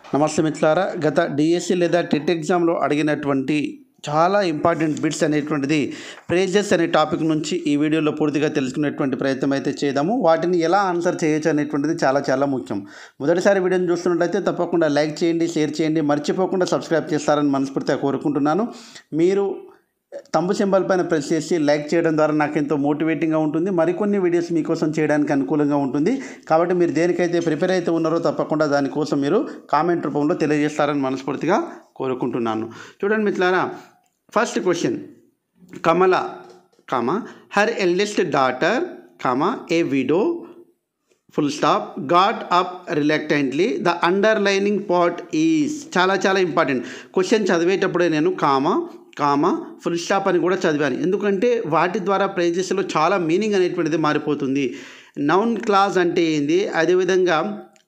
నమస్తే మిత్రులారా గత డిఎస్సి లేదా టెట్ ఎగ్జామ్లో అడిగినటువంటి చాలా ఇంపార్టెంట్ బిట్స్ అనేటువంటిది ప్రేజెస్ అనే టాపిక్ నుంచి ఈ వీడియోలో పూర్తిగా తెలుసుకునేటువంటి ప్రయత్నం అయితే చేద్దాము వాటిని ఎలా ఆన్సర్ చేయొచ్చు అనేటువంటిది చాలా చాలా ముఖ్యం మొదటిసారి వీడియోని చూస్తున్నట్లయితే తప్పకుండా లైక్ చేయండి షేర్ చేయండి మర్చిపోకుండా సబ్స్క్రైబ్ చేస్తారని మనస్ఫూర్తిగా కోరుకుంటున్నాను మీరు తంబు సింబల్ పైన ప్రెస్ చేసి లైక్ చేయడం ద్వారా నాకు ఎంతో మోటివేటింగ్గా ఉంటుంది మరికొన్ని వీడియోస్ మీకోసం చేయడానికి అనుకూలంగా ఉంటుంది కాబట్టి మీరు దేనికైతే ప్రిపేర్ అయితే ఉన్నారో తప్పకుండా దానికోసం మీరు కామెంట్ రూపంలో తెలియజేస్తారని మనస్ఫూర్తిగా కోరుకుంటున్నాను చూడండి మిత్రులారా first question Kamala comma her eldest daughter comma a widow full stop got up reluctantly the underlining part is చాలా చాలా ఇంపార్టెంట్ క్వశ్చన్ చదివేటప్పుడే నేను కామ కామ ఫుల్ స్టాప్ అని కూడా చదివాను ఎందుకంటే వాటి ద్వారా ప్రైజెస్లో చాలా మీనింగ్ అనేటువంటిది మారిపోతుంది నౌన్ క్లాజ్ అంటే ఏంది అదేవిధంగా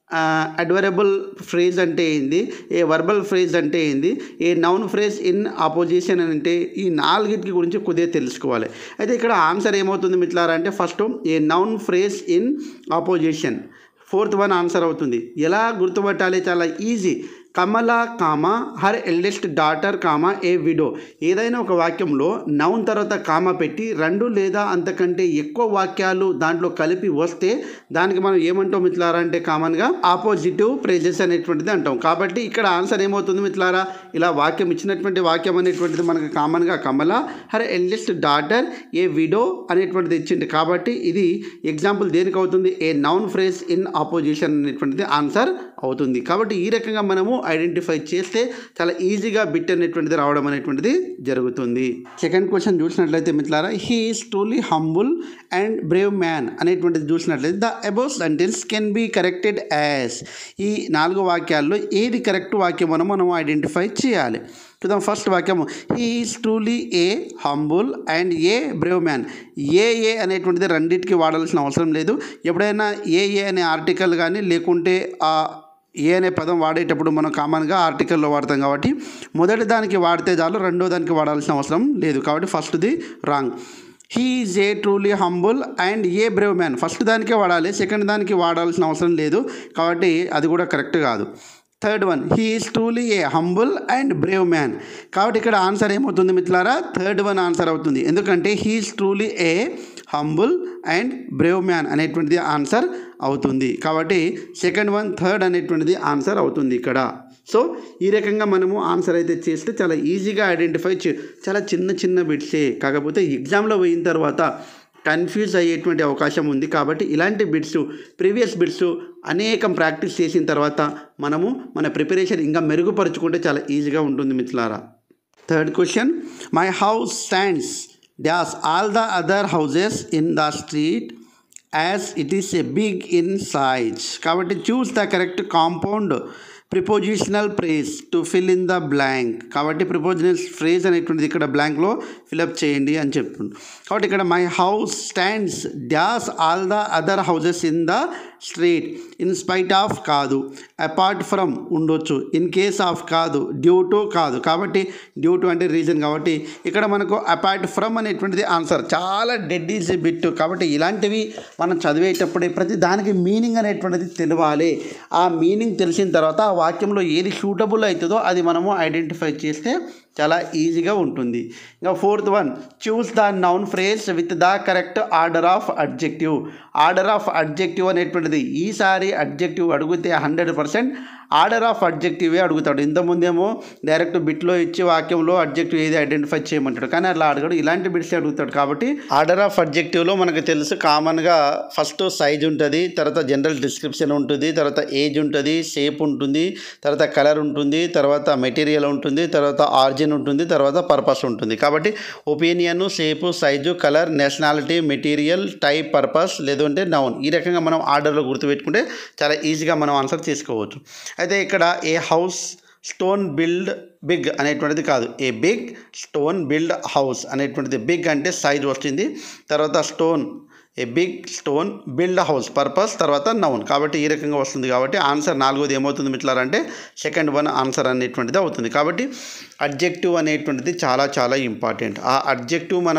అడ్వరబుల్ ఫ్రేజ్ అంటే ఏంది ఏ వర్బల్ ఫ్రేజ్ అంటే ఏంది a noun phrase in apposition అంటే ఈ నాలుగిటి గురించి కొద్దిగా తెలుసుకోవాలి అయితే ఇక్కడ ఆన్సర్ ఏమవుతుంది మిట్లారా అంటే first a noun phrase in apposition fourth one answer అవుతుంది ఎలా గుర్తుపట్టాలి చాలా easy Kamala comma her eldest daughter comma a widow ఏదైనా ఒక వాక్యంలో నౌన్ తర్వాత కామ పెట్టి రెండు లేదా అంతకంటే ఎక్కువ వాక్యాలు దాంట్లో కలిపి వస్తే దానికి మనం ఏమంటాం మిత్రులారా అంటే కామన్గా ఆపోజిటివ్ ప్రేజెస్ అనేటువంటిది అంటాం కాబట్టి ఇక్కడ ఆన్సర్ ఏమవుతుంది మిత్రులారా ఇలా వాక్యం ఇచ్చినటువంటి వాక్యం అనేటువంటిది మనకు కామన్గా Kamala her eldest daughter a widow అనేటువంటిది ఇచ్చింది కాబట్టి ఇది ఎగ్జాంపుల్ దేనికి అవుతుంది a noun phrase in apposition అనేటువంటిది ఆన్సర్ అవుతుంది కాబట్టి ఈ రకంగా మనము ఐడెంటిఫై చేస్తే చాలా ఈజీగా బిట్ అనేటువంటిది రావడం అనేటువంటిది జరుగుతుంది సెకండ్ క్వశ్చన్ చూసినట్లయితే మిత్రులారా he is truly humble and brave man అనేటువంటిది చూసినట్లయితే the above sentence can be corrected as ఈ నాలుగు వాక్యాల్లో ఏది కరెక్ట్ వాక్యం మనం మనం ఐడెంటిఫై చేయాలి చూద్దాం ఫస్ట్ వాక్యము he is truly a humble and a brave man a a అనేటువంటిది రెండింటికి వాడాల్సిన అవసరం లేదు ఎప్పుడైనా ఏ ఏ అనే ఆర్టికల్ కానీ లేకుంటే ఆ ఏ అనే పదం వాడేటప్పుడు మనం కామన్గా ఆర్టికల్లో వాడతాం కాబట్టి మొదటి దానికి వాడితే చాలు రెండో దానికి వాడాల్సిన అవసరం లేదు కాబట్టి ఫస్ట్ది wrong he is a truly humble and a brave man first దానికే వాడాలి సెకండ్ దానికి వాడాల్సిన అవసరం లేదు కాబట్టి అది కూడా కరెక్ట్ కాదు third one he is truly a humble and brave man కాబట్టి ఇక్కడ ఆన్సర్ ఏమవుతుంది మిత్రులారా థర్డ్ వన్ ఆన్సర్ అవుతుంది ఎందుకంటే he is truly a humble and brave man అనేటువంటిది ఆన్సర్ అవుతుంది కాబట్టి సెకండ్ వన్ థర్డ్ అనేటువంటిది ఆన్సర్ అవుతుంది ఇక్కడ సో ఈ రకంగా మనము ఆన్సర్ అయితే చేస్తే చాలా ఈజీగా ఐడెంటిఫై చే చాలా చిన్న చిన్న బిట్సే కాకపోతే ఎగ్జామ్లో పోయిన తర్వాత కన్ఫ్యూజ్ అయ్యేటువంటి అవకాశం ఉంది కాబట్టి ఇలాంటి బిట్స్ ప్రీవియస్ బిట్స్ అనేకం ప్రాక్టీస్ చేసిన తర్వాత మనము మన ప్రిపరేషన్ ఇంకా మెరుగుపరుచుకుంటే చాలా ఈజీగా ఉంటుంది మిత్రులారా third question my house stands dash all the other houses in the street as it is a big in size కాబట్టి choose the correct compound prepositional phrase to fill in the blank కాబట్టి prepositional phrase అనేటువంటిది ఇక్కడ బ్లాంక్లో fill up చేయండి అని చెప్తుంది కాబట్టి ఇక్కడ my house stands dash all the other houses in the street in spite of కాదు అపార్ట్ ఫ్రమ్ ఉండొచ్చు ఇన్ కేస్ ఆఫ్ కాదు డ్యూ టు కాదు కాబట్టి డ్యూ టు అంటే రీజన్ కాబట్టి ఇక్కడ మనకు అపార్ట్ ఫ్రమ్ అనేటువంటిది ఆన్సర్ చాలా డెడ్ ఈజీ బిట్ కాబట్టి ఇలాంటివి మనం చదివేటప్పుడే ప్రతి దానికి మీనింగ్ అనేటువంటిది తెలియాలి ఆ మీనింగ్ తెలిసిన తర్వాత ఆ వాక్యంలో ఏది సూటబుల్ అవుతుందో అది మనము ఐడెంటిఫై చేస్తే చాలా ఈజీగా ఉంటుంది ఇంకా fourth one choose the noun phrase with the correct order of adjective order of adjective అనేటువంటిది ఈసారి అడ్జెక్టివ్ అడిగితే హండ్రెడ్ పర్సెంట్ ఆర్డర్ ఆఫ్ అడ్జెక్టివే అడుగుతాడు ఇంతకుముందేమో డైరెక్ట్ బిట్లో ఇచ్చి వాక్యంలో అడ్జెక్టివ్ ఏది ఐడెంటిఫై చేయమంటాడు కానీ అట్లా అడగడు ఇలాంటి బిట్స్ అడుగుతాడు కాబట్టి ఆర్డర్ ఆఫ్ అడ్జెక్టివ్లో మనకు తెలుసు కామన్గా ఫస్ట్ సైజ్ ఉంటుంది తర్వాత జనరల్ డిస్క్రిప్షన్ ఉంటుంది తర్వాత ఏజ్ ఉంటుంది షేప్ ఉంటుంది తర్వాత కలర్ ఉంటుంది తర్వాత మెటీరియల్ ఉంటుంది తర్వాత ఆరిజిన్ ఉంటుంది తర్వాత పర్పస్ ఉంటుంది కాబట్టి opinion shape size colour nationality material type purpose లేదంటే నౌన్ ఈ రకంగా మనం ఆర్డర్లో గుర్తుపెట్టుకుంటే చాలా ఈజీగా మనం ఆన్సర్ చేసుకోవచ్చు అయితే ఇక్కడ a house stone build big అనేటువంటిది కాదు a big stone build house అనేటువంటిది బిగ్ అంటే సైజ్ వచ్చింది తర్వాత stone a big stone build house purpose తర్వాత నౌన్ కాబట్టి ఈ రకంగా వస్తుంది కాబట్టి ఆన్సర్ నాలుగోది ఏమవుతుంది మిట్లారంటే సెకండ్ వన్ ఆన్సర్ అనేటువంటిది అవుతుంది కాబట్టి అడ్జెక్టివ్ అనేటువంటిది చాలా చాలా ఇంపార్టెంట్ ఆ అడ్జెక్టివ్ మనము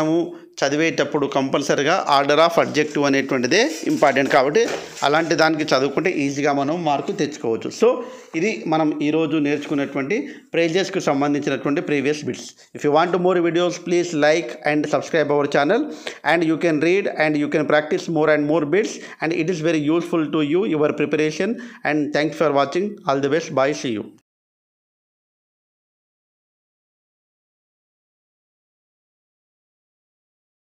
చదివేటప్పుడు కంపల్సరిగా ఆర్డర్ ఆఫ్ అబ్జెక్టివ్ అనేటువంటిదే ఇంపార్టెంట్ కాబట్టి అలాంటి దానికి చదువుకుంటే ఈజీగా మనం మార్కు తెచ్చుకోవచ్చు సో ఇది మనం ఈరోజు నేర్చుకున్నటువంటి ప్రైజెస్కి సంబంధించినటువంటి previous bits if you want more videos please like and subscribe our channel and you can read and you can practice more and more bits and it is very useful to you your preparation and thanks for watching all the best bye see you